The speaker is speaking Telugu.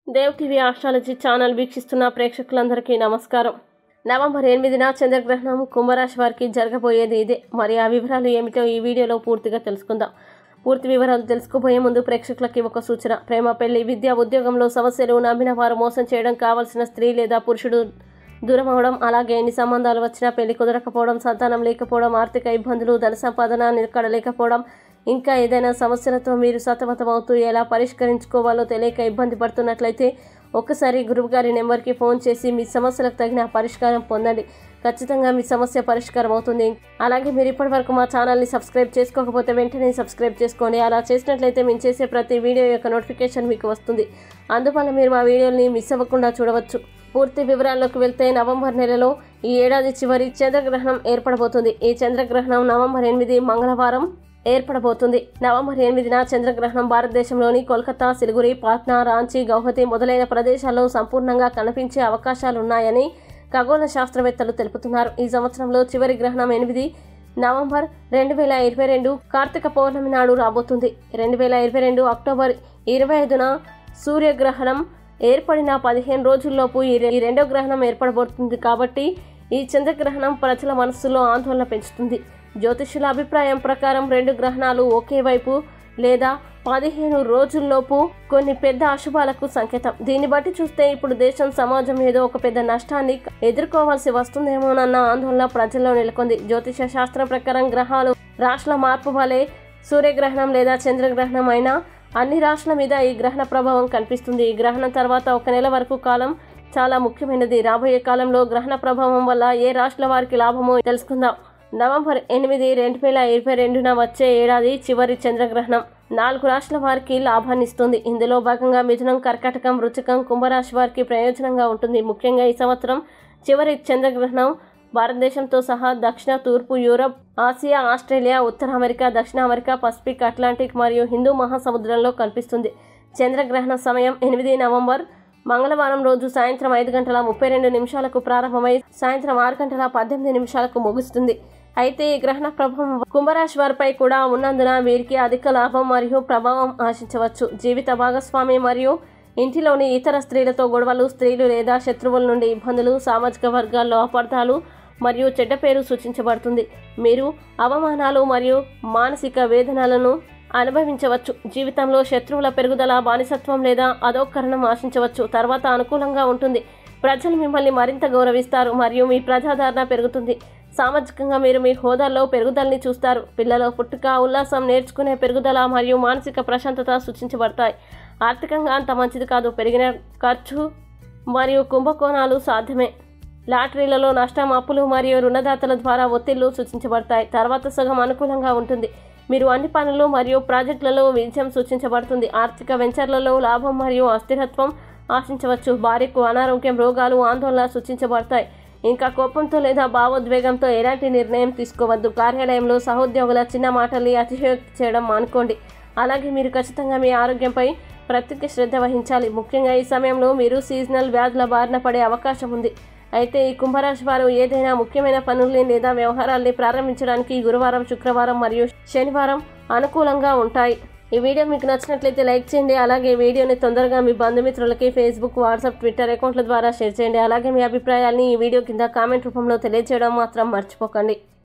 దేవ్ టీవీ ఆస్ట్రాలజీ ఛానల్ వీక్షిస్తున్న ప్రేక్షకులందరికీ నమస్కారం నవంబర్ ఎనిమిదిన చంద్రగ్రహణం కుంభరాశి వారికి జరగబోయేది ఇదే మరి ఆ వివరాలు ఏమిటో ఈ వీడియోలో పూర్తిగా తెలుసుకుందాం పూర్తి వివరాలు తెలుసుకోబోయే ముందు ప్రేక్షకులకి ఒక సూచన ప్రేమ పెళ్లి విద్య ఉద్యోగంలో సమస్యలు నమ్మిన వారు మోసం చేయడం కావలసిన స్త్రీ లేదా పురుషుడు దూరం అవడం అలాగే ఎన్ని సంబంధాలు వచ్చినా పెళ్లి కుదరకపోవడం సంతానం లేకపోవడం ఆర్థిక ఇబ్బందులు ధన సంపాదన నిలకడ లేకపోవడం ఇంకా ఏదైనా సమస్యలతో మీరు సతమతమవుతూ ఎలా పరిష్కరించుకోవాలో తెలియక ఇబ్బంది పడుతున్నట్లయితే ఒక్కసారి గురువుగారి నెంబర్కి ఫోన్ చేసి మీ సమస్యలకు తగిన పరిష్కారం పొందండి ఖచ్చితంగా మీ సమస్య పరిష్కారం అవుతుంది అలాగే మీరు ఇప్పటివరకు మా ఛానల్ని సబ్స్క్రైబ్ చేసుకోకపోతే వెంటనే సబ్స్క్రైబ్ చేసుకోండి అలా చేసినట్లయితే మేము చేసే ప్రతి వీడియో యొక్క నోటిఫికేషన్ మీకు వస్తుంది అందువల్ల మీరు మా వీడియోని మిస్ అవ్వకుండా చూడవచ్చు పూర్తి వివరాల్లోకి వెళ్తే నవంబర్ నెలలో ఈ ఏడాది చివరి చంద్రగ్రహణం ఏర్పడబోతుంది ఈ చంద్రగ్రహణం నవంబర్ ఎనిమిది మంగళవారం ఏర్పడబోతుంది నవంబర్ ఎనిమిదిన చంద్రగ్రహణం భారతదేశంలోని కోల్కతా సిలిగురి పాట్నా రాంచీ గౌహతి మొదలైన ప్రదేశాల్లో సంపూర్ణంగా కనిపించే అవకాశాలున్నాయని ఖగోళ శాస్త్రవేత్తలు తెలుపుతున్నారు ఈ సంవత్సరంలో చివరి గ్రహణం ఎనిమిది నవంబర్ రెండు వేల ఇరవై రెండు కార్తీక పౌర్ణమి నాడు రాబోతుంది రెండు వేల ఇరవై రెండు అక్టోబర్ ఇరవై ఐదున సూర్యగ్రహణం ఏర్పడిన పదిహేను రోజుల్లోపు ఈ రె- ఈ రెండో గ్రహణం ఏర్పడబోతుంది కాబట్టి ఈ చంద్రగ్రహణం ప్రజల మనస్సులో ఆందోళన పెంచుతుంది జ్యోతిష్యుల అభిప్రాయం ప్రకారం రెండు గ్రహణాలు ఒకే వైపు లేదా పదిహేను రోజుల్లోపు కొన్ని పెద్ద అశుభాలకు సంకేతం దీన్ని బట్టి చూస్తే ఇప్పుడు దేశం సమాజం ఏదో ఒక పెద్ద నష్టాన్ని ఎదుర్కోవాల్సి వస్తుందేమోనన్న ఆందోళన ప్రజల్లో నెలకొంది జ్యోతిష శాస్త్రం ప్రకారం గ్రహాలు రాష్ట్రాల మార్పు వలె సూర్యగ్రహణం లేదా చంద్రగ్రహణం అయినా అన్ని రాష్ట్రాల మీద ఈ గ్రహణ ప్రభావం కనిపిస్తుంది ఈ గ్రహణం తర్వాత ఒక నెల వరకు కాలం చాలా ముఖ్యమైనది రాబోయే కాలంలో గ్రహణ ప్రభావం వల్ల ఏ రాష్ట్రాల వారికి లాభమో తెలుసుకుందాం నవంబర్ ఎనిమిది రెండు వేల ఇరవై రెండున వచ్చే ఏడాది చివరి చంద్రగ్రహణం నాలుగు రాష్ట్రాల వారికి లాభాన్ని ఇస్తుంది ఇందులో భాగంగా మిథునం కర్కాటకం వృచ్చికం కుంభరాశి వారికి ప్రయోజనంగా ఉంటుంది ముఖ్యంగా ఈ సంవత్సరం చివరి చంద్రగ్రహణం భారతదేశంతో సహా దక్షిణ తూర్పు యూరప్ ఆసియా ఆస్ట్రేలియా ఉత్తర అమెరికా దక్షిణ అమెరికా పసిఫిక్ అట్లాంటిక్ మరియు హిందూ మహాసముద్రంలో కనిపిస్తుంది చంద్రగ్రహణ సమయం ఎనిమిది నవంబర్ మంగళవారం రోజు సాయంత్రం ఐదు గంటల ముప్పై రెండు నిమిషాలకు ప్రారంభమై సాయంత్రం ఆరు గంటల పద్దెనిమిది నిమిషాలకు ముగుస్తుంది అయితే ఈ గ్రహణ ప్రభావం కుంభరాశి వారిపై కూడా ఉన్నందున వీరికి అధిక లాభం మరియు ప్రభావం ఆశించవచ్చు జీవిత భాగస్వామి మరియు ఇంటిలోని ఇతర స్త్రీలతో గొడవలు స్త్రీలు లేదా శత్రువుల నుండి ఇబ్బందులు సామాజిక వర్గాల్లో అపార్థాలు మరియు చెడ్డ పేరు సూచించబడుతుంది మీరు అవమానాలు మరియు మానసిక వేదనలను అనుభవించవచ్చు జీవితంలో శత్రువుల పెరుగుదల బానిసత్వం లేదా అధోకరణం ఆశించవచ్చు తర్వాత అనుకూలంగా ఉంటుంది ప్రజలు మిమ్మల్ని మరింత గౌరవిస్తారు మరియు మీ ప్రజాదరణ పెరుగుతుంది సామాజికంగా మీరు మీ హోదాల్లో పెరుగుదలని చూస్తారు పిల్లల పుట్టుక ఉల్లాసం నేర్చుకునే పెరుగుదల మరియు మానసిక ప్రశాంతత సూచించబడతాయి ఆర్థికంగా అంత మంచిది కాదు పెరిగిన ఖర్చు మరియు కుంభకోణాలు సాధ్యమే లాటరీలలో నష్టం అప్పులు మరియు రుణదాతల ద్వారా ఒత్తిళ్లు సూచించబడతాయి తర్వాత సగం అనుకూలంగా ఉంటుంది మీరు అన్ని పనులు మరియు ప్రాజెక్టులలో విజయం సూచించబడుతుంది ఆర్థిక వెంచర్లలో లాభం మరియు అస్థిరత్వం ఆశించవచ్చు భార్యకు అనారోగ్యం రోగాలు ఆందోళన సూచించబడతాయి ఇంకా కోపంతో లేదా భావోద్వేగంతో ఎలాంటి నిర్ణయం తీసుకోవద్దు కార్యాలయంలో సహోద్యోగుల చిన్న మాటల్ని అతిశయోక్తి చేయడం మానుకోండి అలాగే మీరు ఖచ్చితంగా మీ ఆరోగ్యంపై ప్రత్యేక శ్రద్ధ వహించాలి ముఖ్యంగా ఈ సమయంలో మీరు సీజనల్ వ్యాధుల బారిన పడే అవకాశం ఉంది అయితే ఈ కుంభరాశి వారు ఏదైనా ముఖ్యమైన పనుల్ని లేదా వ్యవహారాల్ని ప్రారంభించడానికి గురువారం శుక్రవారం మరియు శనివారం అనుకూలంగా ఉంటాయి ఈ వీడియో మీకు నచ్చినట్లయితే లైక్ చేయండి అలాగే ఈ వీడియోని తొందరగా మీ బంధుమిత్రులకి ఫేస్బుక్ వాట్సాప్ ట్విట్టర్ అకౌంట్ల ద్వారా షేర్ చేయండి అలాగే మీ అభిప్రాయాల్ని ఈ వీడియో కింద కామెంట్ రూపంలో తెలియజేయడం మాత్రం మర్చిపోకండి